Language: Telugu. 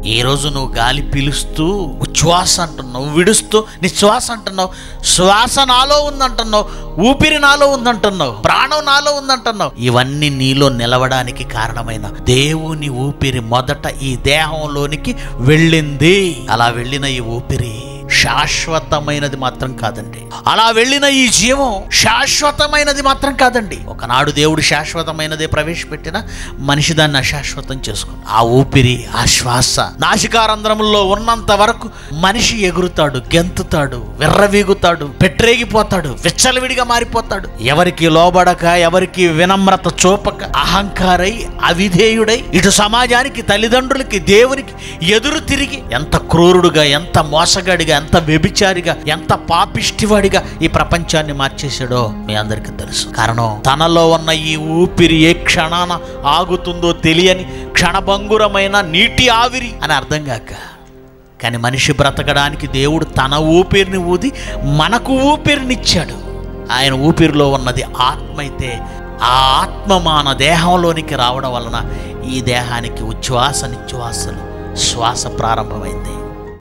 ఈ రోజు నువ్వు గాలి పీలుస్తూ ఉచ్ఛ్వాస అంటున్నావు విడుస్తూ నిశ్వాస అంటున్నావు శ్వాస నాలో ఉందంటున్నావు ఊపిరి నాలో ఉందంటున్నావు ప్రాణం నాలో ఉందంటున్నావు ఇవన్నీ నీలో నిలవడానికి కారణమైన దేవుని ఊపిరి మొదట ఈ దేహంలోనికి వెళ్ళింది అలా వెళ్ళిన ఈ ఊపిరి శాశ్వతమైనది మాత్రం కాదండి అలా వెళ్ళిన ఈ జీవం శాశ్వతమైనది మాత్రం కాదండి ఒకనాడు దేవుడు శాశ్వతమైనదే ప్రవేశపెట్టిన మనిషి దాన్ని అశాశ్వతం చేసుకుని ఆ ఊపిరి ఆ శ్వాస నాసికారంధ్రముల్లో ఉన్నంత వరకు మనిషి ఎగురుతాడు గెంతుతాడు విర్రవీగుతాడు పెట్టరేగిపోతాడు విచ్చలవిడిగా మారిపోతాడు ఎవరికి లోబడక ఎవరికి వినమ్రత చూపక అహంకారై అవిధేయుడై ఇటు సమాజానికి తల్లిదండ్రులకి దేవునికి ఎదురు తిరిగి ఎంత క్రూరుడుగా ఎంత మోసగాడిగా ఎంత వ్యభిచారిగా ఎంత పాపిష్టివాడిగా ఈ ప్రపంచాన్ని మార్చేశాడో మీ అందరికీ తెలుసు కారణం తనలో ఉన్న ఈ ఊపిరి ఏ క్షణాన ఆగుతుందో తెలియని క్షణభంగురమైన నీటి ఆవిరి అని అర్థం కాక కానీ మనిషి బ్రతకడానికి దేవుడు తన ఊపిరిని ఊది మనకు ఊపిరినిచ్చాడు ఆయన ఊపిరిలో ఉన్నది ఆత్మ అయితే ఆ ఆత్మ మన దేహంలోనికి రావడం వలన ఈ దేహానికి ఉచ్ఛ్వాస నిశ్వాసలు శ్వాస ప్రారంభమైంది